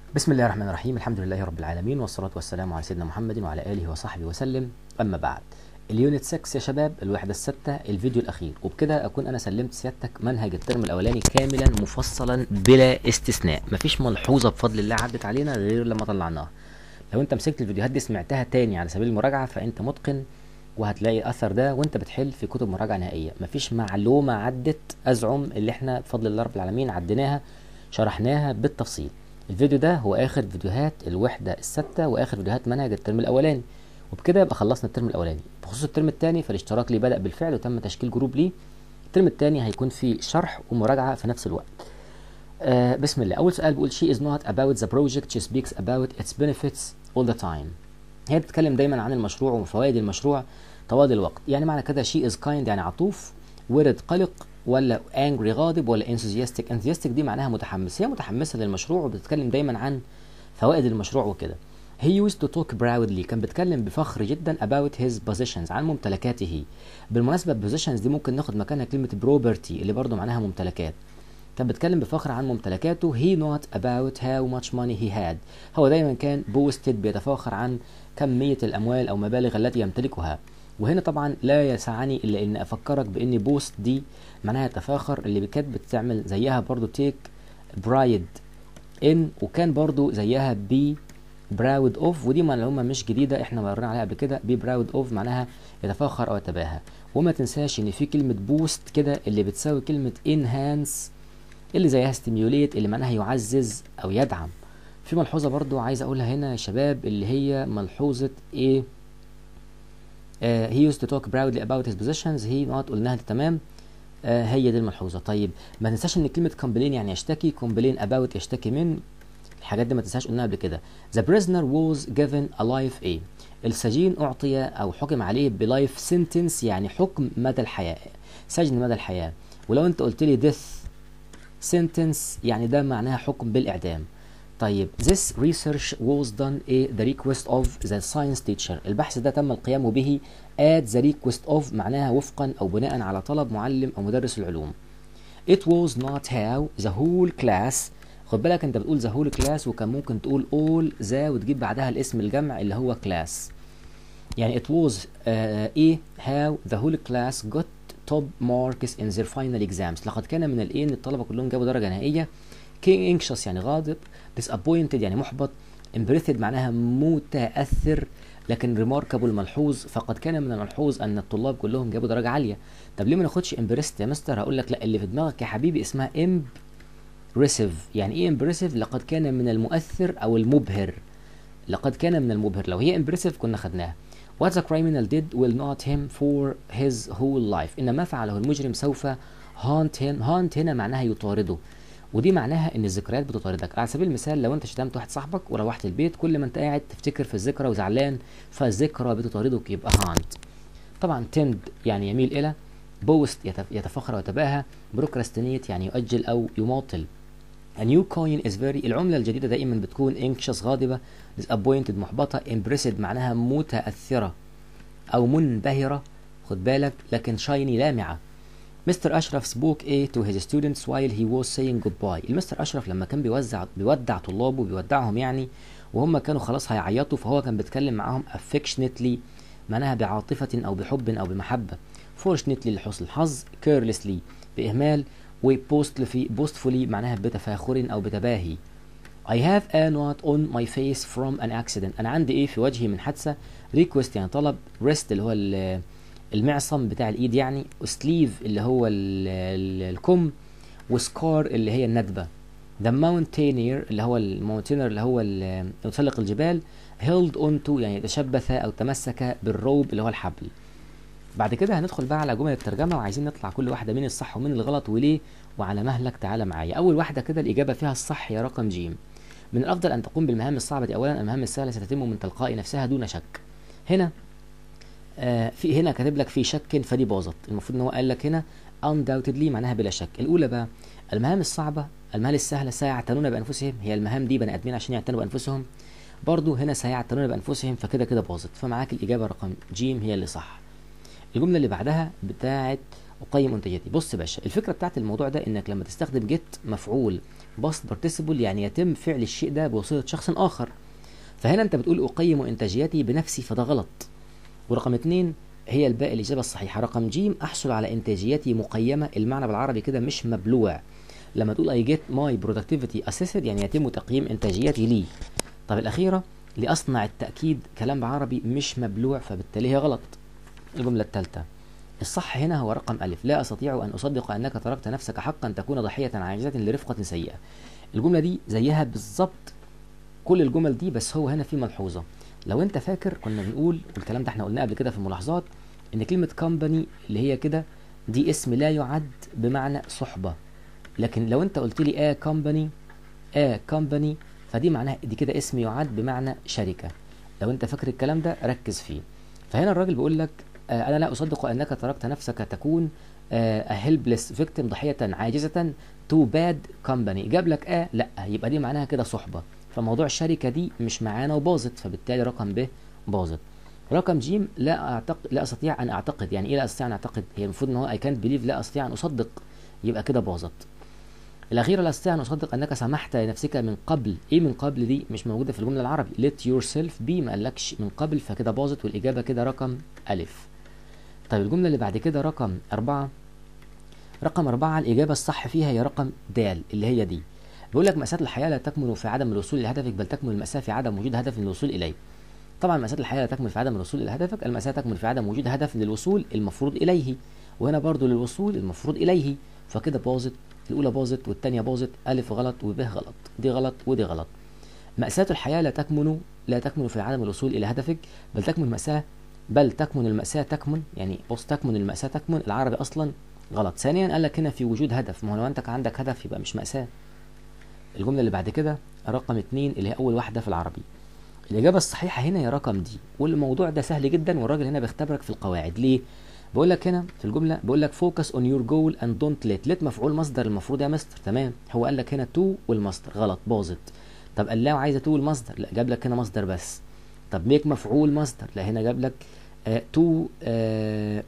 بسم الله الرحمن الرحيم الحمد لله رب العالمين والصلاة والسلام على سيدنا محمد وعلى آله وصحبه وسلم أما بعد اليونت 6 يا شباب الوحدة الستة الفيديو الأخير وبكده أكون أنا سلمت سيادتك منهج الترم الأولاني كاملا مفصلا بلا استثناء مفيش ملحوظة بفضل الله عدت علينا غير لما طلعناها لو أنت مسكت الفيديوهات دي سمعتها تاني على سبيل المراجعة فأنت متقن وهتلاقي الاثر ده وانت بتحل في كتب مراجعه نهائيه مفيش معلومه عدت ازعم اللي احنا بفضل الله رب العالمين عديناها شرحناها بالتفصيل الفيديو ده هو اخر فيديوهات الوحده السادسه واخر فيديوهات منهج الترم الاولاني وبكده يبقى خلصنا الترم الاولاني بخصوص الترم الثاني فالاشتراك ليه بدا بالفعل وتم تشكيل جروب ليه الترم الثاني هيكون فيه شرح ومراجعه في نفس الوقت آه بسم الله اول سؤال بيقول she is not about the project she speaks about its benefits all the time هي بتتكلم دايما عن المشروع وفوائد المشروع طوال الوقت يعني معنى كده she is kind يعني عطوف ورد قلق ولا angry غاضب ولا enthusiastic enthusiastic دي معناها متحمس هي متحمسة للمشروع وبتتكلم دايما عن فوائد المشروع وكده he used to talk proudly كان بيتكلم بفخر جدا about his possessions عن ممتلكاته بالمناسبة possessions دي ممكن ناخد مكانها كلمة property اللي برضو معناها ممتلكات كان بيتكلم بفخر عن ممتلكاته he not about how much money he had هو دايما كان boasted بيتفاخر عن كمية الأموال أو مبالغ التي يمتلكها وهنا طبعا لا يسعني الا ان افكرك بان بوست دي معناها تفاخر اللي كانت بتعمل زيها برضو تيك برايد ان وكان برضو زيها بي براود اوف ودي معلومه مش جديده احنا مرينا عليها قبل كده بي براود اوف معناها يتفاخر او يتباهى وما تنساش ان في كلمه بوست كده اللي بتساوي كلمه انهانس اللي زيها ستيميوليت اللي معناها يعزز او يدعم في ملحوظه برضو عايز اقولها هنا يا شباب اللي هي ملحوظه ايه Uh, he used to talk proudly about his possessions he not قلناها دي تمام uh, هي دي الملحوظه طيب ما تنساش ان كلمه complain يعني يشتكي complain about يشتكي من الحاجات دي ما تنساش قلناها قبل كده the prisoner was given a life a السجين اعطي او حكم عليه بلايف سنتنس يعني حكم مدى الحياه سجن مدى الحياه ولو انت قلت لي death sentence يعني ده معناها حكم بالاعدام طيب this research was done at the request of the science teacher البحث ده تم القيام به at the request of معناها وفقا أو بناء على طلب معلم أو مدرس العلوم it was not how the whole class خد بالك انت بتقول the whole class وكان ممكن تقول all the وتجيب بعدها الاسم الجمع اللي هو class يعني it was uh, ايه how the whole class got top marks in their final exams لقد كان من الايه ان الطلبه كلهم جابوا درجه نهائيه king anxious يعني غاضب disappointed يعني محبط impressed معناها متأثر لكن remarkable ملحوظ فقد كان من الملحوظ ان الطلاب كلهم جابوا درجة عالية طب ليه ما ناخدش impressed يا مستر هقول لك لا اللي في دماغك يا حبيبي اسمها impressive يعني ايه impressive لقد كان من المؤثر او المبهر لقد كان من المبهر لو هي impressive كنا خدناها What the criminal did will not him for his whole life إن ما فعله المجرم سوف haunt him haunt هنا معناها يطارده ودي معناها ان الذكريات بتطاردك على سبيل المثال لو انت شتمت واحد صاحبك وروحت البيت كل ما انت قاعد تفتكر في الذكرى وزعلان فالذكرى بتطاردك يبقى هانت طبعا تند يعني يميل الى بوست يتفخر ويتباهى بروكراستينيت يعني يؤجل او يماطل A new coin is very العملة الجديدة دائما بتكون anxious غاضبة disappointed محبطة impressed معناها متأثرة أو منبهرة خد بالك لكن شايني لامعة مستر اشرف سبوك ايه to his students while he was saying goodbye المستر اشرف لما كان بيوزع بيودع طلابه بيودعهم يعني وهم كانوا خلاص هيعيطوا فهو كان بيتكلم معاهم affectionately معناها بعاطفة او بحب او بمحبة fortunately لحسن الحظ carelessly باهمال وبوستفully بوستفولي معناها بتفاخر او بتباهي I have a knot on my face from an accident أنا عندي إيه في وجهي من حادثة request يعني طلب rest اللي هو المعصم بتاع الايد يعني وسليف اللي هو ال ال الكم وسكار اللي هي الندبه ذا ماونتينير اللي هو الماونتينر اللي هو يتسلق الجبال هيلد اونتو يعني تشبث او تمسك بالروب اللي هو الحبل بعد كده هندخل بقى على جمل الترجمه وعايزين نطلع كل واحده من الصح ومن الغلط وليه وعلى مهلك تعالى معايا اول واحده كده الاجابه فيها الصح هي رقم ج من الافضل ان تقوم بالمهام الصعبه دي اولا المهام السهله ستتم من تلقاء نفسها دون شك هنا آه في هنا كاتب لك في شك فدي باظت المفروض ان هو قال لك هنا undoubtedly معناها بلا شك الاولى بقى المهام الصعبه المهام السهله سيعتنون بانفسهم هي المهام دي بني ادمين عشان يعتنوا بانفسهم برضو هنا سيعتنون بانفسهم فكده كده باظت فمعاك الاجابه رقم ج هي اللي صح الجمله اللي بعدها بتاعت اقيم منتجاتي بص يا باشا الفكره بتاعت الموضوع ده انك لما تستخدم جيت مفعول باست بارتيسيبل يعني يتم فعل الشيء ده بواسطه شخص اخر فهنا انت بتقول اقيم انتاجيتي بنفسي فده غلط ورقم اتنين هي الباقي الاجابه الصحيحه رقم ج احصل على انتاجيتي مقيمه المعنى بالعربي كده مش مبلوع لما تقول اي جيت ماي برودكتيفيتي اسيسد يعني يتم تقييم انتاجيتي لي طب الاخيره لاصنع التاكيد كلام بعربي مش مبلوع فبالتالي هي غلط الجمله الثالثه الصح هنا هو رقم ألف لا أستطيع أن أصدق أنك تركت نفسك حقا تكون ضحية عاجزة لرفقة سيئة الجملة دي زيها بالظبط كل الجمل دي بس هو هنا في ملحوظة لو أنت فاكر كنا بنقول والكلام ده احنا قلناه قبل كده في الملاحظات إن كلمة كومباني اللي هي كده دي اسم لا يعد بمعنى صحبة لكن لو أنت قلت لي آ كومباني آ كومباني فدي معناها دي كده اسم يعد بمعنى شركة لو أنت فاكر الكلام ده ركز فيه فهنا الراجل بيقول لك آه انا لا اصدق انك تركت نفسك تكون هيلبلس فيكتيم ضحيه عاجزه تو باد كومباني جاب لك اه لا يبقى دي معناها كده صحبه فموضوع الشركه دي مش معانا وباظت فبالتالي رقم ب باظت رقم ج لا اعتقد لا استطيع ان اعتقد يعني ايه لا استطيع ان اعتقد هي المفروض ان هو اي كانت بليف لا استطيع ان اصدق يبقى كده باظت الأخيرة لا أستطيع أن أصدق أنك سمحت لنفسك من قبل إيه من قبل دي مش موجودة في الجملة العربي let yourself be ما قالكش من قبل فكده باظت والإجابة كده رقم ألف طيب الجملة اللي بعد كده رقم أربعة رقم أربعة الإجابة الصح فيها هي رقم د اللي هي دي بيقول لك مأساة الحياة لا تكمن في عدم الوصول لهدفك بل تكمن المأساة في عدم وجود هدف للوصول إليه طبعا مأساة الحياة لا تكمن في عدم الوصول إلى هدفك المأساة تكمن في عدم وجود هدف للوصول المفروض إليه وهنا برضو للوصول المفروض إليه فكده باظت الأولى باظت والتانية باظت ألف غلط وب غلط دي غلط ودي غلط مأساة الحياة لا تكمن لا تكمن في عدم الوصول إلى هدفك بل تكمن المأساة بل تكمن المأساة تكمن يعني بص تكمن المأساة تكمن العربي أصلا غلط ثانيا قال لك هنا في وجود هدف ما هو لو أنت عندك هدف يبقى مش مأساة الجملة اللي بعد كده رقم اتنين اللي هي أول واحدة في العربي الإجابة الصحيحة هنا هي رقم دي والموضوع ده سهل جدا والراجل هنا بيختبرك في القواعد ليه؟ بقول لك هنا في الجملة بقول لك فوكس اون يور جول اند دونت ليت ليت مفعول مصدر المفروض يا مستر تمام هو قال لك هنا تو والمصدر غلط باظت طب قال لا عايزة تو المصدر لا جاب لك هنا مصدر بس طب ميك مفعول مصدر لا هنا جاب لك تو uh, uh,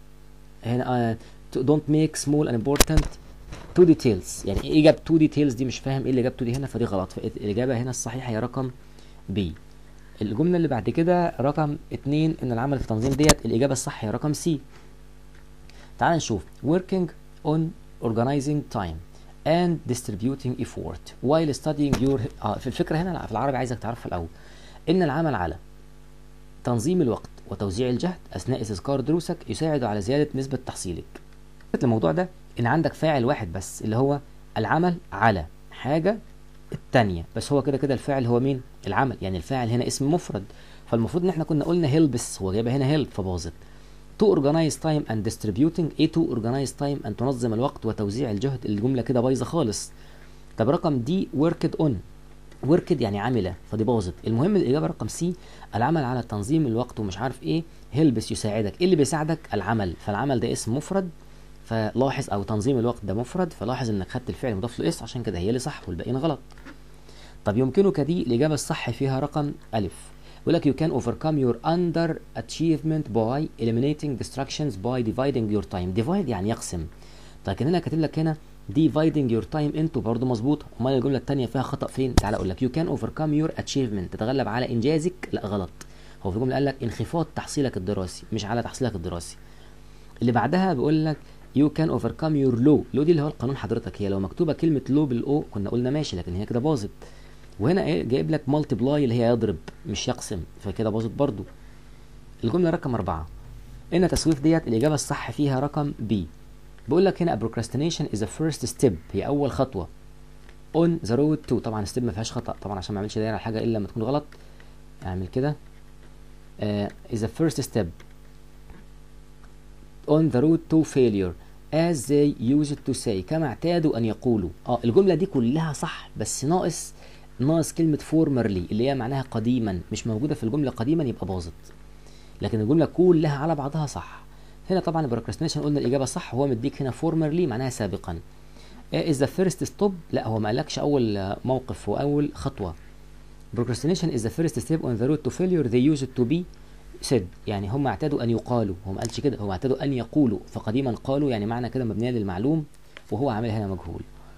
هنا uh, don't make small and important two details يعني ايه جاب two details دي مش فاهم ايه اللي جاب two دي هنا فدي غلط فالاجابه هنا الصحيحه هي رقم B الجمله اللي بعد كده رقم اتنين ان العمل في التنظيم ديت الاجابه الصح هي رقم C تعال نشوف working on organizing time and distributing effort while studying your آه في الفكره هنا في العربي عايزك تعرفها الاول ان العمل على تنظيم الوقت وتوزيع الجهد اثناء استذكار دروسك يساعد على زياده نسبه تحصيلك الموضوع ده ان عندك فاعل واحد بس اللي هو العمل على حاجه التانية بس هو كده كده الفاعل هو مين العمل يعني الفاعل هنا اسم مفرد فالمفروض ان احنا كنا قلنا هيلبس هو جايبها هنا هيلب فباظت to organize time and distributing ايه to organize time and تنظم الوقت وتوزيع الجهد الجمله كده بايظه خالص طب رقم دي worked on وركد يعني عامله فدي باظت المهم الاجابه رقم سي العمل على تنظيم الوقت ومش عارف ايه هيلبس يساعدك ايه اللي بيساعدك العمل فالعمل ده اسم مفرد فلاحظ او تنظيم الوقت ده مفرد فلاحظ انك خدت الفعل مضاف له اس عشان كده هي اللي صح والباقيين غلط طب يمكنك دي الاجابه الصح فيها رقم الف بيقول لك you can overcome your under achievement by eliminating distractions by dividing your time divide يعني يقسم لكن هنا كاتب لك هنا dividing your time into برضه مظبوطه امال الجمله الثانيه فيها خطا فين تعالى اقول لك you can overcome your achievement تتغلب على انجازك لا غلط هو في الجمله قال لك انخفاض تحصيلك الدراسي مش على تحصيلك الدراسي اللي بعدها بيقول لك you can overcome your law law دي اللي هو القانون حضرتك هي لو مكتوبه كلمه law بالاو كنا قلنا ماشي لكن هي كده باظت وهنا ايه جايب لك multiply اللي هي يضرب مش يقسم فكده باظت برضو الجمله رقم أربعة ان تسويف ديت الاجابه الصح فيها رقم بي بقول لك هنا procrastination is a first step هي اول خطوه on the road to طبعا ستيب ما فيهاش خطا طبعا عشان ما اعملش دايره على حاجه الا لما تكون غلط اعمل كده uh, is a first step on the road to failure as they used to say كما اعتادوا ان يقولوا اه الجمله دي كلها صح بس ناقص ناقص كلمه formerly اللي هي معناها قديما مش موجوده في الجمله قديما يبقى باظت لكن الجمله كلها على بعضها صح هنا طبعا البروكراستينيشن قلنا الاجابه صح هو مديك هنا فورمرلي معناها سابقا is the first stop لا هو ما قالكش اول موقف هو اول خطوه procrastination is the first step on the road to failure they used to be said يعني هم اعتادوا ان يقالوا هو ما قالش كده هم اعتادوا ان يقولوا فقديما قالوا يعني معنى كده مبنيه للمعلوم وهو عامل هنا مجهول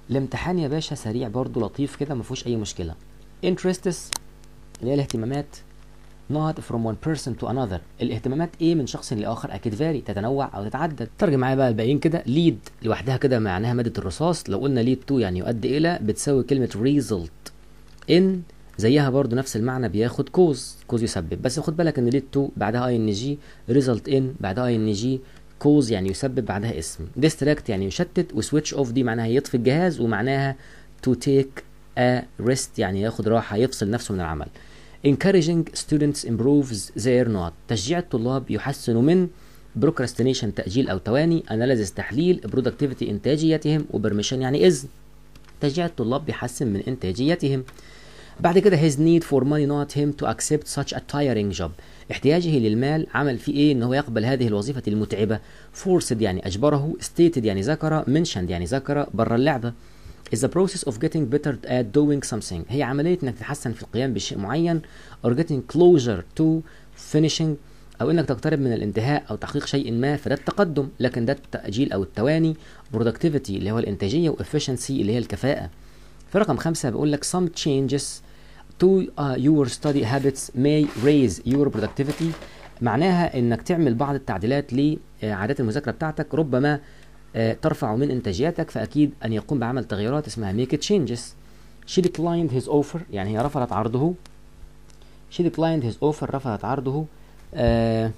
الامتحان يا باشا سريع برضو لطيف كده ما فيهوش اي مشكله interests اللي هي الاهتمامات not from one person to another الاهتمامات ايه من شخص لاخر اكيد فاري تتنوع او تتعدد ترجم معايا بقى الباقيين كده lead لوحدها كده معناها ماده الرصاص لو قلنا lead to يعني يؤدي الى بتساوي كلمه result in زيها برضو نفس المعنى بياخد كوز كوز يسبب بس خد بالك ان lead to بعدها اي ان جي result in بعدها اي ان جي كوز يعني يسبب بعدها اسم distract يعني يشتت وسويتش اوف دي معناها يطفي الجهاز ومعناها to take a rest يعني ياخد راحه يفصل نفسه من العمل encouraging students improves their not تشجيع الطلاب يحسن من procrastination تأجيل أو تواني analysis تحليل productivity إنتاجيتهم وبرميشن يعني إذن تشجيع الطلاب بيحسن من إنتاجيتهم بعد كده his need for money not him to accept such a tiring job احتياجه للمال عمل فيه ايه ان هو يقبل هذه الوظيفة المتعبة forced يعني اجبره stated يعني ذكر mentioned يعني ذكر بره اللعبة is the process of getting better at doing something هي عملية انك تتحسن في القيام بشيء معين or getting closer to finishing او انك تقترب من الانتهاء او تحقيق شيء ما فده التقدم لكن ده التأجيل او التواني productivity اللي هو الانتاجية و efficiency اللي هي الكفاءة في رقم خمسة بيقول لك some changes to uh, your study habits may raise your productivity معناها انك تعمل بعض التعديلات لعادات المذاكرة بتاعتك ربما ترفع من انتاجيتك فاكيد ان يقوم بعمل تغييرات اسمها make changes she declined his offer يعني هي رفضت عرضه she declined his offer رفضت عرضه uh,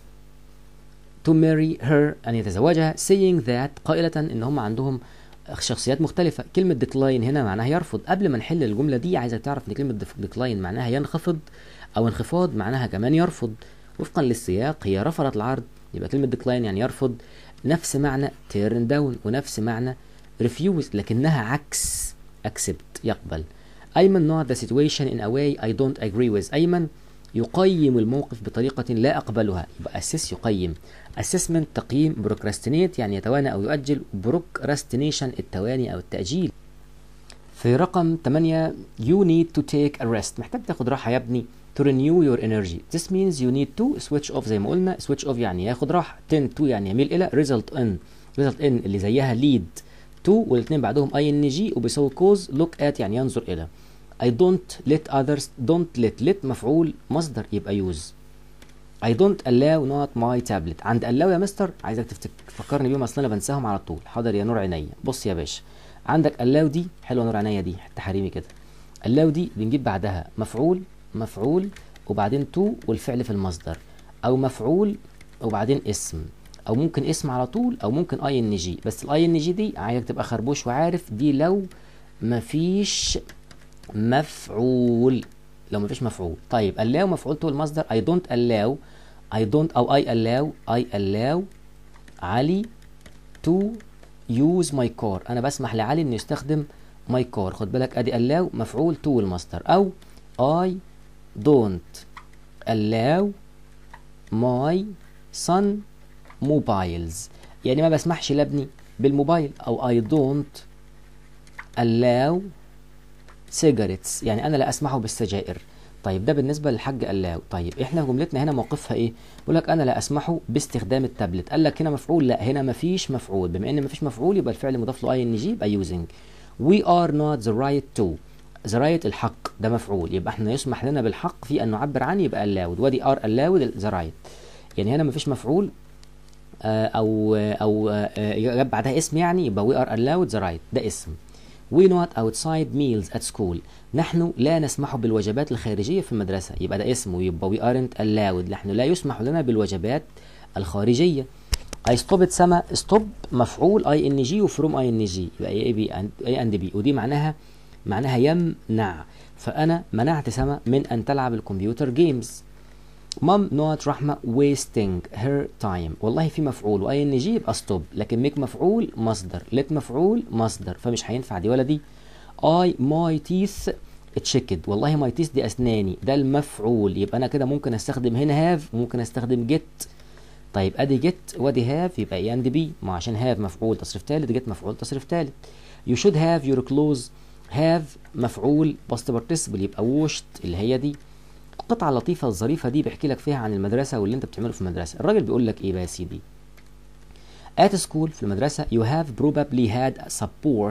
to marry her ان يتزوجها saying that قائلة ان هم عندهم شخصيات مختلفة كلمة ديكلاين هنا معناها يرفض قبل ما نحل الجملة دي عايزك تعرف ان كلمة ديكلاين معناها ينخفض او انخفاض معناها كمان يرفض وفقا للسياق هي رفضت العرض يبقى كلمة ديكلاين يعني يرفض نفس معنى تيرن داون ونفس معنى ريفيوز لكنها عكس accept يقبل أيمن not the situation in a way I don't agree with أيمن يقيم الموقف بطريقة لا أقبلها يبقى assess يقيم assessment تقييم procrastinate يعني يتوانى أو يؤجل procrastination التواني أو التأجيل في رقم 8 you need to take a rest محتاج تاخد راحة يا ابني to renew your energy this means you need to switch off زي ما قلنا switch off يعني ياخد راحة tend to يعني يميل إلى result in result in اللي زيها lead to والاثنين بعدهم ing وبيساوي cause look at يعني ينظر إلى I don't let others don't let let مفعول مصدر يبقى use I don't allow not my tablet عند allow يا مستر عايزك تفكرني بيهم اصل انا بنساهم على طول حاضر يا نور عينيا بص يا باشا عندك allow دي حلوه نور عينيا دي حتى حريمي كده allow دي بنجيب بعدها مفعول مفعول وبعدين تو والفعل في المصدر او مفعول وبعدين اسم او ممكن اسم على طول او ممكن اي ان جي بس الاي ان جي دي عايزك تبقى خربوش وعارف دي لو مفيش مفعول لو مفيش مفعول طيب allow مفعول تو المصدر I don't allow I don't او I allow I allow علي to use my car انا بسمح لعلي انه يستخدم my car خد بالك ادي allow مفعول to المصدر او I don't allow my son mobiles يعني ما بسمحش لابني بالموبايل او I don't allow cigarettes يعني انا لا اسمحه بالسجائر طيب ده بالنسبه للحاج allow طيب احنا جملتنا هنا موقفها ايه بيقول لك انا لا اسمحه باستخدام التابلت قال لك هنا مفعول لا هنا مفيش مفعول بما ان مفيش مفعول يبقى الفعل مضاف له اي ان جي يبقى using we are not the right to the right الحق ده مفعول يبقى احنا يسمح لنا بالحق في ان نعبر عنه يبقى allowed ودي are allowed the right يعني هنا مفيش مفعول آه او او آه جاب بعدها اسم يعني يبقى we are allowed the right ده اسم we not outside meals at school نحن لا نسمح بالوجبات الخارجية في المدرسة يبقى ده اسم ويبقى we aren't allowed نحن لا يسمح لنا بالوجبات الخارجية I stopped سما stop مفعول اي ان جي وفروم اي ان جي يبقى اي بي اي اند بي ودي معناها معناها يمنع فانا منعت سما من ان تلعب الكمبيوتر جيمز مام نوت رحمة wasting her time والله في مفعول واي ان جي يبقى ستوب لكن ميك مفعول مصدر لت مفعول مصدر فمش هينفع دي ولا دي اي ماي تيث اتشيكد والله ماي تيث دي اسناني ده المفعول يبقى انا كده ممكن استخدم هنا هاف وممكن استخدم جيت طيب ادي جيت وادي هاف يبقى اي اند بي ما عشان هاف مفعول تصريف ثالث جيت مفعول تصريف ثالث يو شود هاف يور كلوز هاف مفعول باست بارتيسيبل يبقى ووشت اللي هي دي القطعة اللطيفة الظريفة دي بيحكي لك فيها عن المدرسة واللي انت بتعمله في المدرسة الراجل بيقول لك ايه بقى يا سيدي at school في المدرسة you have probably had support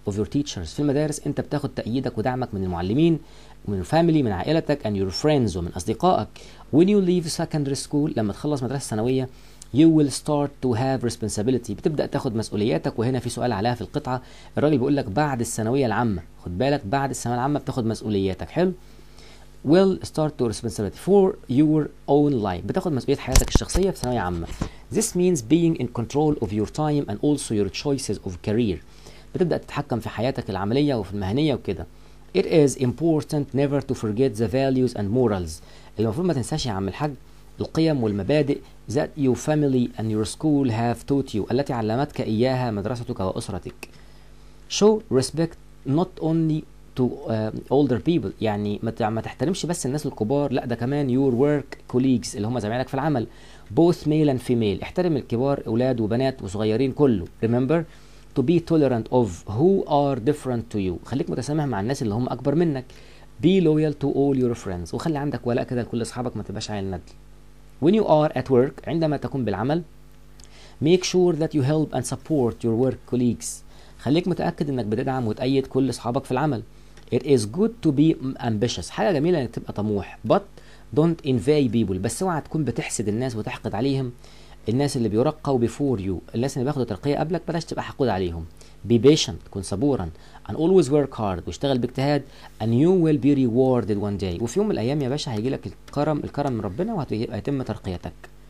of your teachers في المدارس انت بتاخد تأييدك ودعمك من المعلمين ومن family من عائلتك and your friends ومن اصدقائك when you leave secondary school لما تخلص مدرسة ثانوية you will start to have responsibility بتبدأ تاخد مسؤولياتك وهنا في سؤال عليها في القطعة الراجل بيقول لك بعد الثانوية العامة خد بالك بعد الثانوية العامة بتاخد مسؤولياتك حلو will start to responsibility for your own life بتاخد مسؤولية حياتك الشخصية في ثانوية عامة this means being in control of your time and also your choices of career بتبدأ تتحكم في حياتك العملية وفي المهنية وكده it is important never to forget the values and morals المفروض ما تنساش يا عم الحاج القيم والمبادئ that your family and your school have taught you التي علمتك إياها مدرستك وأسرتك show respect not only to uh, older people يعني ما ت- ما تحترمش بس الناس الكبار لا ده كمان your work colleagues اللي هم زمايلك في العمل both male and female احترم الكبار اولاد وبنات وصغيرين كله remember to be tolerant of who are different to you خليك متسامح مع الناس اللي هم اكبر منك be loyal to all your friends وخلي عندك ولاء كده لكل اصحابك ما تبقاش عيل ندل when you are at work عندما تكون بالعمل make sure that you help and support your work colleagues خليك متأكد انك بتدعم وتأيد كل اصحابك في العمل it is good to be ambitious حاجة جميلة انك تبقى طموح but don't envy people بس اوعى تكون بتحسد الناس وتحقد عليهم الناس اللي بيرقوا before you الناس اللي بياخدوا ترقية قبلك بلاش تبقى حقود عليهم be patient كن صبورا and always work hard واشتغل باجتهاد and you will be rewarded one day وفي يوم من الايام يا باشا هيجي لك الكرم الكرم من ربنا وهيتم ترقيتك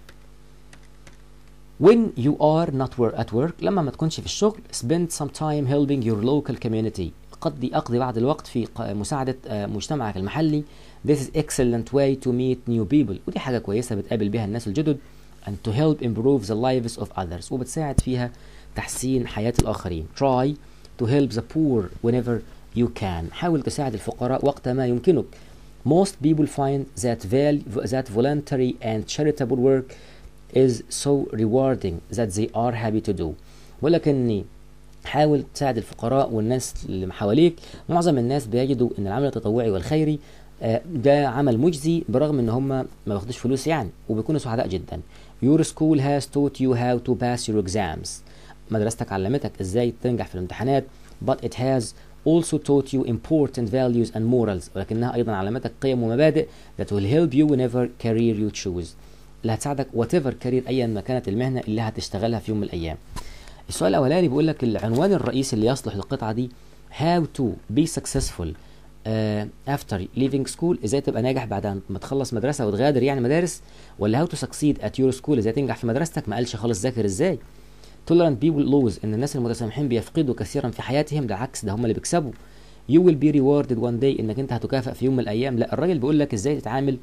when you are not work at work لما ما تكونش في الشغل spend some time helping your local community قضي اقضي بعض الوقت في ق- مساعدة آه، مجتمعك المحلي this is excellent way to meet new people ودي حاجة كويسة بتقابل بيها الناس الجدد and to help improve the lives of others وبتساعد فيها تحسين حياة الآخرين try to help the poor whenever you can حاول تساعد الفقراء وقت ما يمكنك most people find that, val- that voluntary and charitable work is so rewarding that they are happy to do ولكن حاول تساعد الفقراء والناس اللي حواليك معظم الناس بيجدوا ان العمل التطوعي والخيري آه، ده عمل مجزي برغم ان هم ما بياخدوش فلوس يعني وبيكونوا سعداء جدا your school has taught you how to pass your exams مدرستك علمتك ازاي تنجح في الامتحانات but it has also taught you important values and morals ولكنها ايضا علمتك قيم ومبادئ that will help you whenever career you choose اللي هتساعدك whatever career ايا ما كانت المهنه اللي هتشتغلها في يوم من الايام السؤال الاولاني بيقول لك العنوان الرئيسي اللي يصلح للقطعه دي how to be successful uh, after leaving school ازاي تبقى ناجح بعد ما تخلص مدرسه وتغادر يعني مدارس ولا how to succeed at your school ازاي تنجح في مدرستك ما قالش خالص ذاكر ازاي tolerant people lose ان الناس المتسامحين بيفقدوا كثيرا في حياتهم بالعكس ده هم اللي بيكسبوا you will be rewarded one day انك انت هتكافئ في يوم من الايام لا الراجل بيقول لك ازاي تتعامل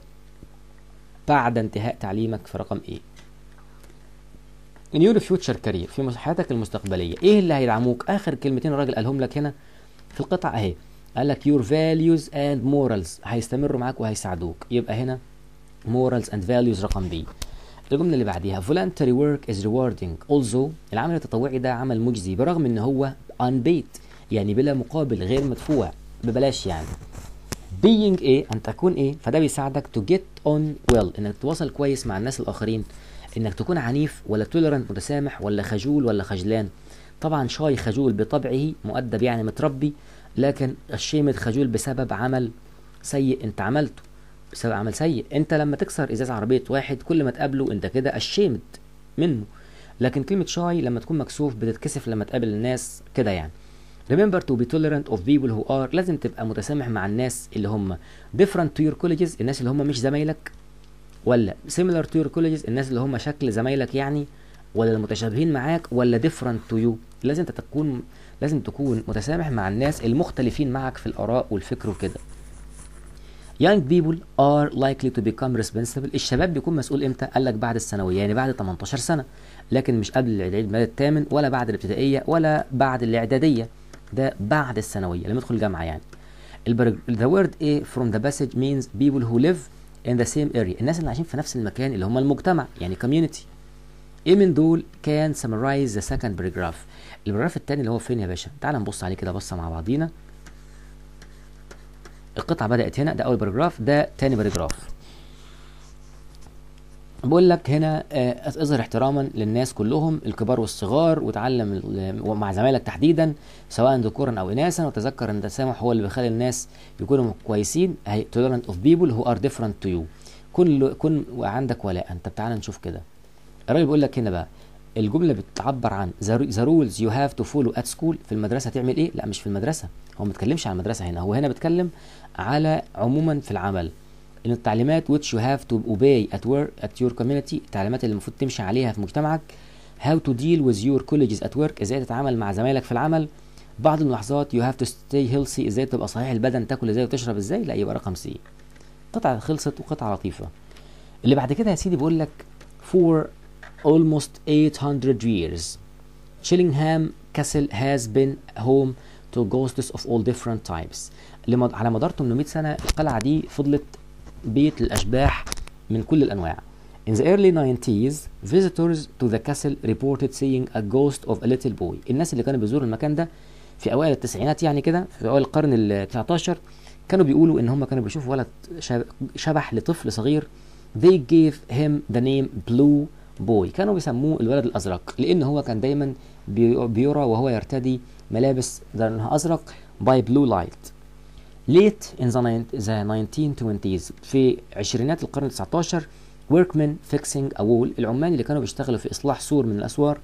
بعد انتهاء تعليمك في رقم ايه in your future career في مس- حياتك المستقبليه ايه اللي هيدعموك اخر كلمتين الراجل قالهم لك هنا في القطعه اهي قال لك your values and morals هيستمروا معاك وهيساعدوك يبقى هنا morals and values رقم بي الجمله اللي بعديها voluntary work is rewarding also العمل التطوعي ده عمل مجزي برغم ان هو unpaid يعني بلا مقابل غير مدفوع ببلاش يعني being ايه ان تكون ايه فده بيساعدك to get on well انك تتواصل كويس مع الناس الاخرين انك تكون عنيف ولا tolerant متسامح ولا خجول ولا خجلان طبعا شاي خجول بطبعه مؤدب يعني متربي لكن الشيمد خجول بسبب عمل سيء انت عملته بسبب عمل سيء انت لما تكسر ازاز عربيه واحد كل ما تقابله انت كده الشيمد منه لكن كلمه شاي لما تكون مكسوف بتتكسف لما تقابل الناس كده يعني remember to be tolerant of people who are لازم تبقى متسامح مع الناس اللي هم different to your colleagues الناس اللي هم مش زمايلك ولا similar to your colleagues الناس اللي هم شكل زمايلك يعني ولا المتشابهين معاك ولا different to you لازم انت تكون لازم تكون متسامح مع الناس المختلفين معك في الآراء والفكر وكده young people are likely to become responsible الشباب بيكون مسؤول امتى قال لك بعد الثانويه يعني بعد 18 سنه لكن مش قبل العيد الميلاد الثامن ولا بعد الابتدائيه ولا بعد الاعداديه ده بعد الثانويه لما يدخل جامعه يعني البرج... the word A from the passage means people who live in the same area الناس اللي عايشين في نفس المكان اللي هم المجتمع يعني community ايه من دول كان summarize the second paragraph البراجراف الثاني اللي هو فين يا باشا تعال نبص عليه كده بصه مع بعضينا القطعه بدات هنا ده اول باراجراف ده تاني باراجراف بقول لك هنا آه، اظهر احتراما للناس كلهم الكبار والصغار وتعلم ال- ومع زمايلك تحديدا سواء ذكورا او اناثا وتذكر ان التسامح هو اللي بيخلي الناس يكونوا كويسين هي tolerant of people who are different to you كن كن عندك ولاء طب تعالى نشوف كده الراجل بيقول لك هنا بقى الجمله بتعبر عن the the rules you have to follow at school في المدرسه تعمل ايه لا مش في المدرسه هو ما بيتكلمش عن المدرسه هنا هو هنا بيتكلم على عموما في العمل ان التعليمات which you have to obey at work at your community التعليمات اللي المفروض تمشي عليها في مجتمعك how to deal with your colleagues at work ازاي تتعامل مع زمايلك في العمل بعض الملاحظات you have to stay healthy ازاي تبقى صحيح البدن تاكل ازاي وتشرب ازاي لا يبقى رقم سي قطعه خلصت وقطعه لطيفه اللي بعد كده يا سيدي بيقول لك for almost 800 years Chillingham Castle has been home to ghosts of all different types لمد... على مدار 800 سنة القلعة دي فضلت بيت للأشباح من كل الأنواع In the early 90s, visitors to the castle reported seeing a ghost of a little boy. الناس اللي كانوا بيزوروا المكان ده في أوائل التسعينات يعني كده في أوائل القرن ال 19 كانوا بيقولوا إن هم كانوا بيشوفوا ولد شب- شبح لطفل صغير They gave him the name Blue Boy كانوا بيسموه الولد الأزرق لأن هو كان دايما بي- بيرى وهو يرتدي ملابس لونها أزرق by blue light late in the, nine- the 1920s في عشرينات القرن ال 19 workmen fixing a wall العمال اللي كانوا بيشتغلوا في إصلاح سور من الأسوار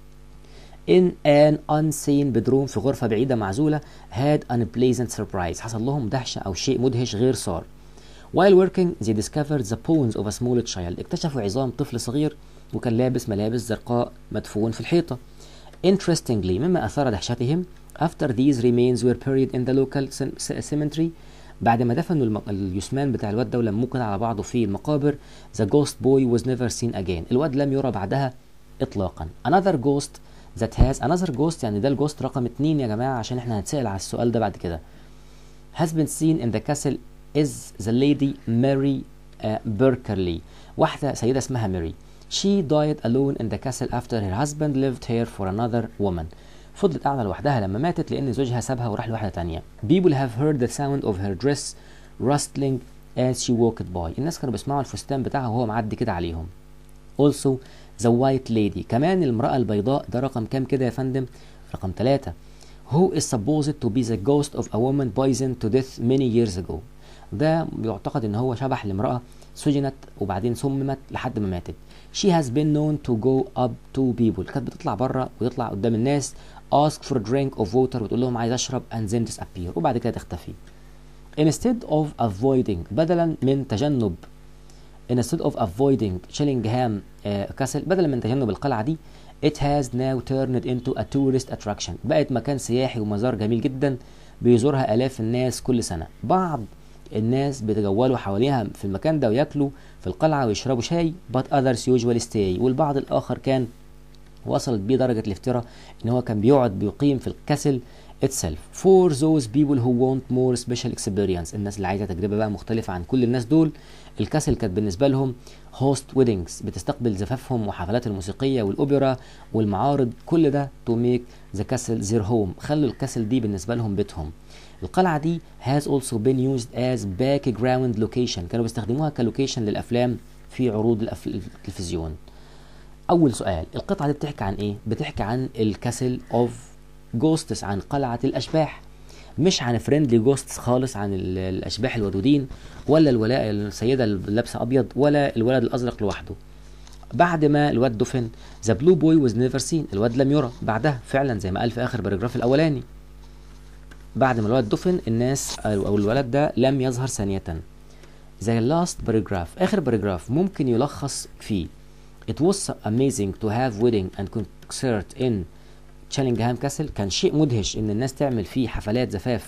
in an unseen bedroom في غرفة بعيدة معزولة had an unpleasant surprise حصل لهم دهشة أو شيء مدهش غير صار while working they discovered the bones of a small child اكتشفوا عظام طفل صغير وكان لابس ملابس زرقاء مدفون في الحيطة interestingly مما أثار دهشتهم after these remains were buried in the local cem- c- cemetery بعد ما دفنوا الم... الجثمان بتاع الواد ده ولموه كده على بعضه في المقابر the ghost boy was never seen again الواد لم يرى بعدها إطلاقا another ghost that has another ghost يعني ده الجوست رقم اتنين يا جماعة عشان احنا هنتسأل على السؤال ده بعد كده has been seen in the castle is the lady Mary uh, Berkerley واحدة سيدة اسمها ماري she died alone in the castle after her husband lived here for another woman فضلت قاعدة لوحدها لما ماتت لأن زوجها سابها وراح لواحدة تانية people have heard the sound of her dress rustling as she walked by الناس كانوا بيسمعوا الفستان بتاعها وهو معدي كده عليهم also the white lady كمان المرأة البيضاء ده رقم كام كده يا فندم رقم ثلاثة who is supposed to be the ghost of a woman poisoned to death many years ago ده بيعتقد ان هو شبح لامرأة سجنت وبعدين سممت لحد ما ماتت she has been known to go up to people كانت بتطلع بره وتطلع قدام الناس ask for a drink of water وتقول لهم عايز اشرب and then disappear وبعد كده تختفي instead of avoiding بدلا من تجنب instead of avoiding Chillingham uh, Castle بدلا من تجنب القلعة دي it has now turned into a tourist attraction بقت مكان سياحي ومزار جميل جدا بيزورها آلاف الناس كل سنة بعض الناس بيتجولوا حواليها في المكان ده وياكلوا في القلعة ويشربوا شاي but others usually stay والبعض الآخر كان وصلت بيه درجة الافتراء إن هو كان بيقعد بيقيم في الكاسل itself for those people who want more special experience الناس اللي عايزة تجربة بقى مختلفة عن كل الناس دول الكاسل كانت بالنسبة لهم host weddings بتستقبل زفافهم وحفلات الموسيقية والأوبرا والمعارض كل ده to make the castle their home خلوا الكاسل دي بالنسبة لهم بيتهم القلعة دي has also been used as background location كانوا بيستخدموها كلوكيشن للأفلام في عروض الأف- التلفزيون أول سؤال القطعة دي بتحكي عن إيه؟ بتحكي عن الكاسل أوف جوستس عن قلعة الأشباح مش عن فريندلي جوستس خالص عن ال- الأشباح الودودين ولا الولاء السيدة اللي لابسة أبيض ولا الولد الأزرق لوحده بعد ما الواد دفن ذا بلو بوي واز نيفر سين الواد لم يرى بعدها فعلا زي ما قال في آخر باراجراف الأولاني بعد ما الولد دفن الناس أو الولد ده لم يظهر ثانية The last paragraph آخر باراجراف ممكن يلخص فيه It was amazing to have wedding and concert in Chillingham Castle كان شيء مدهش ان الناس تعمل فيه حفلات زفاف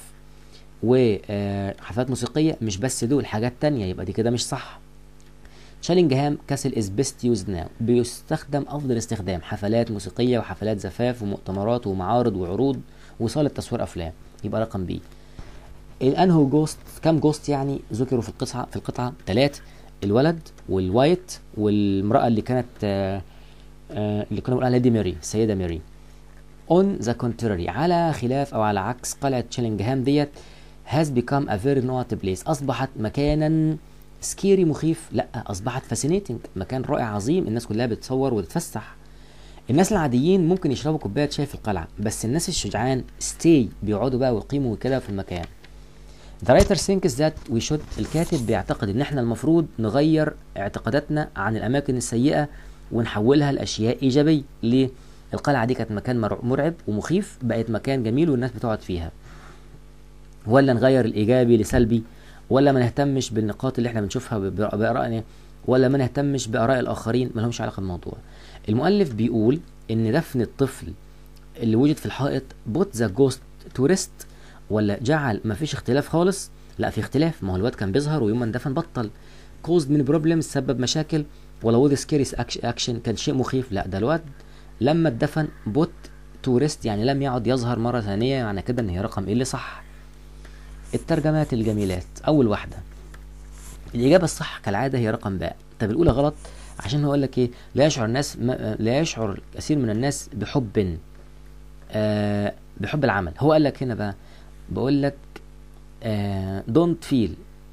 وحفلات موسيقية مش بس دول حاجات تانية يبقى دي كده مش صح Chillingham Castle is best used now بيستخدم أفضل استخدام حفلات موسيقية وحفلات زفاف ومؤتمرات ومعارض وعروض وصالة تصوير أفلام يبقى رقم بي الانهو جوست كام جوست يعني ذكروا في القطعه في القطعه ثلاث الولد والوايت والمراه اللي كانت آه آه اللي كنا بنقول عليها دي ماري السيده ماري on the contrary على خلاف او على عكس قلعه تشيلينغهام ديت has become a very naughty place اصبحت مكانا سكيري مخيف لا اصبحت فاسينيتنج مكان رائع عظيم الناس كلها بتصور وتتفسح الناس العاديين ممكن يشربوا كوبايه شاي في القلعه بس الناس الشجعان ستي بيقعدوا بقى ويقيموا كده في المكان The writer thinks that we should الكاتب بيعتقد ان احنا المفروض نغير اعتقاداتنا عن الاماكن السيئه ونحولها لاشياء ايجابيه ليه القلعه دي كانت مكان مرع- مرعب ومخيف بقت مكان جميل والناس بتقعد فيها ولا نغير الايجابي لسلبي ولا ما نهتمش بالنقاط اللي احنا بنشوفها ب- بارائنا ولا ما نهتمش باراء الاخرين ما لهمش علاقه بالموضوع المؤلف بيقول ان دفن الطفل اللي وجد في الحائط بوت ذا جوست تورست ولا جعل ما فيش اختلاف خالص لا في اختلاف ما هو الواد كان بيظهر ويوم ما اندفن بطل كوزد من بروبلم سبب مشاكل ولا وذ سكيريس اكشن كان شيء مخيف لا ده الواد لما اتدفن بوت تورست يعني لم يعد يظهر مره ثانيه معنى كده ان هي رقم ايه اللي صح الترجمات الجميلات اول واحده الاجابه الصح كالعاده هي رقم باء طب الاولى غلط عشان هو قال لك ايه لا يشعر الناس ما لا يشعر كثير من الناس بحب آه بحب العمل هو قال لك هنا بقى بقول لك آه don't feel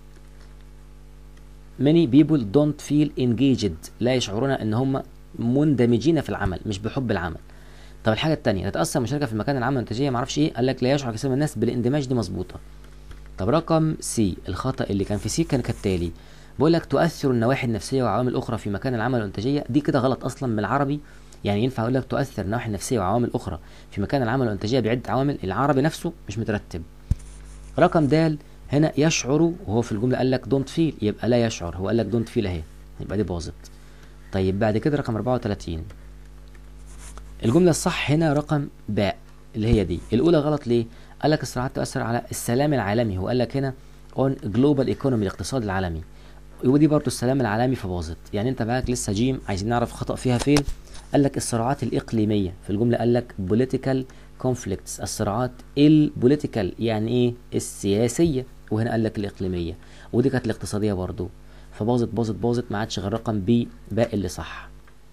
many people don't feel engaged لا يشعرون ان هم مندمجين في العمل مش بحب العمل طب الحاجه الثانيه تتاثر مشاركه في مكان العمل الانتاجيه ما اعرفش ايه قال لك لا يشعر كثير من الناس بالاندماج دي مظبوطه طب رقم سي الخطا اللي كان في سي كان كالتالي بقول لك تؤثر النواحي النفسيه وعوامل اخرى في مكان العمل الانتاجيه دي كده غلط اصلا من العربي يعني ينفع اقول لك تؤثر النواحي النفسيه وعوامل اخرى في مكان العمل الانتاجيه بعده عوامل العربي نفسه مش مترتب رقم د هنا يشعر وهو في الجمله قال لك دونت فيل يبقى لا يشعر هو قال لك دونت فيل اهي يبقى دي باظت طيب بعد كده رقم 34 الجمله الصح هنا رقم باء اللي هي دي الاولى غلط ليه قال لك الصراعات تؤثر على السلام العالمي هو قال لك هنا اون جلوبال ايكونومي الاقتصاد العالمي ودي برضه السلام العالمي فباظت يعني انت بقى لسه جيم عايزين نعرف خطأ فيها فين قال لك الصراعات الإقليمية في الجملة قال لك political conflicts الصراعات البوليتيكال يعني ايه السياسية وهنا قال لك الإقليمية ودي كانت الاقتصادية برضه فباظت باظت باظت ما عادش غير رقم بي باقي اللي صح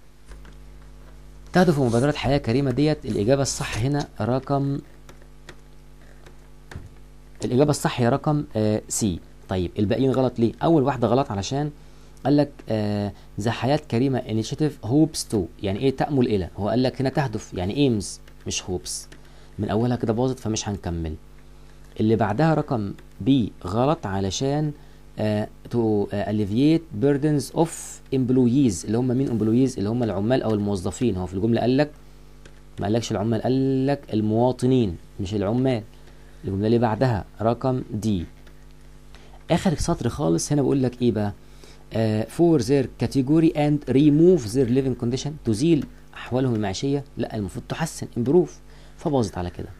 تهدف مبادرة حياة كريمة ديت الإجابة الصح هنا رقم الإجابة الصح هي رقم آه سي طيب الباقيين غلط ليه؟ أول واحدة غلط علشان قال لك آه ذا حياة كريمة انيشيتيف هوبس تو يعني إيه تأمل إلى؟ هو قال لك هنا تهدف يعني ايمز مش هوبس من أولها كده باظت فمش هنكمل اللي بعدها رقم بي غلط علشان تو اليفيت بيردنز اوف امبلويز اللي هم مين امبلويز اللي هم العمال او الموظفين هو في الجمله قال لك ما قالكش العمال قال لك المواطنين مش العمال الجمله اللي بعدها رقم دي اخر سطر خالص هنا بقول لك ايه بقى فور ذير كاتيجوري اند ريموف ذير ليفنج كونديشن تزيل احوالهم المعيشيه لا المفروض تحسن امبروف فباظت على كده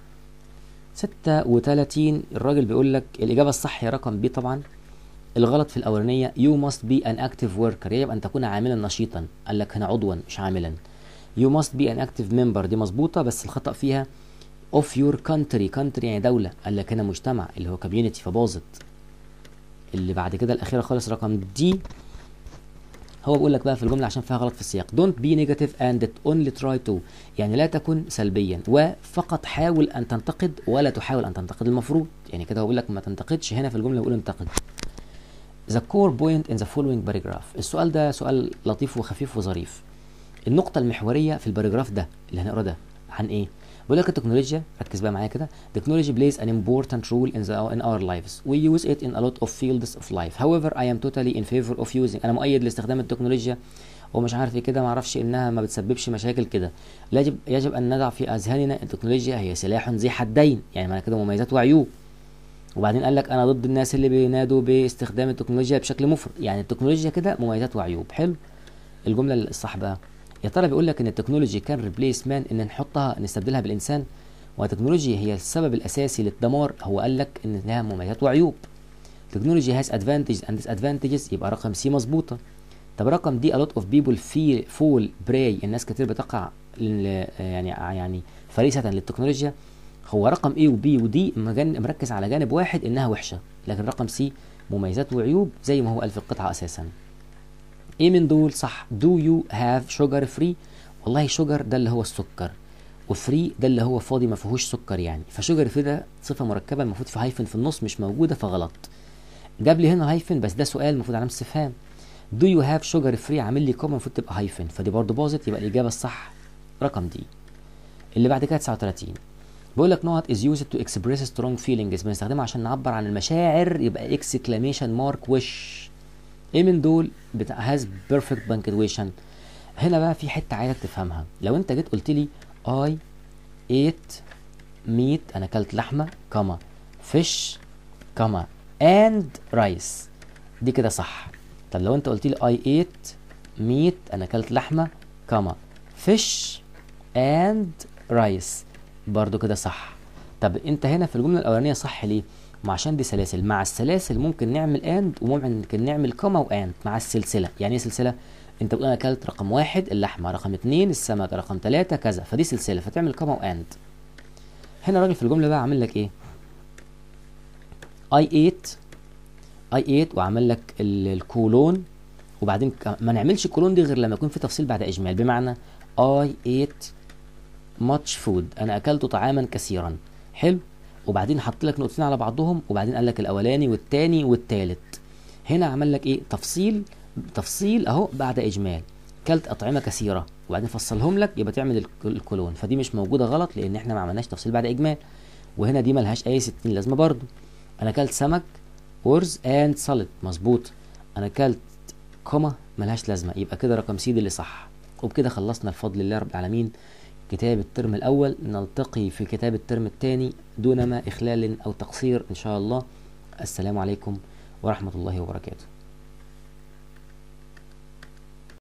36 الراجل بيقول لك الاجابه الصح هي رقم بي طبعا الغلط في الاولانيه you must be an active worker يجب ان تكون عاملا نشيطا قال لك هنا عضوا مش عاملا you must be an active member دي مظبوطه بس الخطا فيها of your country country يعني دوله قال لك هنا مجتمع اللي هو community فباظت اللي بعد كده الاخيره خالص رقم دي هو بيقول لك بقى في الجمله عشان فيها غلط في السياق don't be negative and only try to يعني لا تكن سلبيا وفقط حاول ان تنتقد ولا تحاول ان تنتقد المفروض يعني كده هو بيقول لك ما تنتقدش هنا في الجمله بيقول انتقد the core point in the following paragraph السؤال ده سؤال لطيف وخفيف وظريف النقطة المحورية في الباراجراف ده اللي هنقرا ده عن ايه؟ بيقول لك التكنولوجيا ركز بقى معايا كده technology plays an important role in, the, in our lives we use it in a lot of fields of life however I am totally in favor of using انا مؤيد لاستخدام التكنولوجيا ومش عارف ايه كده ما اعرفش انها ما بتسببش مشاكل كده يجب يجب ان نضع في اذهاننا التكنولوجيا هي سلاح ذي حدين يعني معنى كده مميزات وعيوب وبعدين قال لك انا ضد الناس اللي بينادوا باستخدام التكنولوجيا بشكل مفرط يعني التكنولوجيا كده مميزات وعيوب حلو الجمله الصح بقى يا ترى بيقول لك ان التكنولوجي كان ريبليس مان ان نحطها نستبدلها بالانسان والتكنولوجيا هي السبب الاساسي للدمار هو قال لك ان لها مميزات وعيوب تكنولوجي هاز ادفانتجز اند disadvantages يبقى رقم سي مظبوطه طب رقم دي a lot of people feel fall prey الناس كتير بتقع يعني يعني فريسه للتكنولوجيا هو رقم A وبي ودي مركز على جانب واحد انها وحشه لكن رقم سي مميزات وعيوب زي ما هو قال في القطعه اساسا ايه من دول صح do you have sugar free والله شجر ده اللي هو السكر وفري ده اللي هو فاضي ما فيهوش سكر يعني فشجر فري ده صفه مركبه المفروض في هايفن في النص مش موجوده فغلط جاب لي هنا هايفن بس ده سؤال المفروض علامه استفهام do you have sugar free عامل لي كوما المفروض تبقى هايفن فدي برضه باظت يبقى الاجابه الصح رقم دي اللي بعد كده 39 بيقول لك نقط is used to express strong feelings بنستخدمها عشان نعبر عن المشاعر يبقى exclamation mark wish ايه من دول بتاع has perfect punctuation هنا بقى في حته عايزك تفهمها لو انت جيت قلت لي I ate meat انا اكلت لحمه كما fish كما and rice دي كده صح طب لو انت قلت لي I ate meat انا اكلت لحمه كما fish and rice برضو كده صح طب انت هنا في الجمله الاولانيه صح ليه ما عشان دي سلاسل مع السلاسل ممكن نعمل اند وممكن نعمل كما واند مع السلسله يعني ايه سلسله انت بتقول انا اكلت رقم واحد اللحمه رقم اتنين السمك رقم ثلاثة كذا فدي سلسله فتعمل كما واند هنا الراجل في الجمله بقى عامل لك ايه I ate I ate وعمل لك الكولون وبعدين ما نعملش الكولون دي غير لما يكون في تفصيل بعد اجمال بمعنى I ate much food انا اكلت طعاما كثيرا حلو وبعدين حط لك نقطتين على بعضهم وبعدين قال لك الاولاني والتاني والتالت هنا عمل لك ايه تفصيل تفصيل اهو بعد اجمال كلت اطعمه كثيره وبعدين فصلهم لك يبقى تعمل الكولون فدي مش موجوده غلط لان احنا ما عملناش تفصيل بعد اجمال وهنا دي ملهاش اي 60 لازمه برضو انا اكلت سمك ورز اند سالد مظبوط انا اكلت كوما ملهاش لازمه يبقى كده رقم سي اللي صح وبكده خلصنا بفضل الله رب العالمين كتاب الترم الأول نلتقي في كتاب الترم الثاني دون ما إخلال أو تقصير إن شاء الله السلام عليكم ورحمة الله وبركاته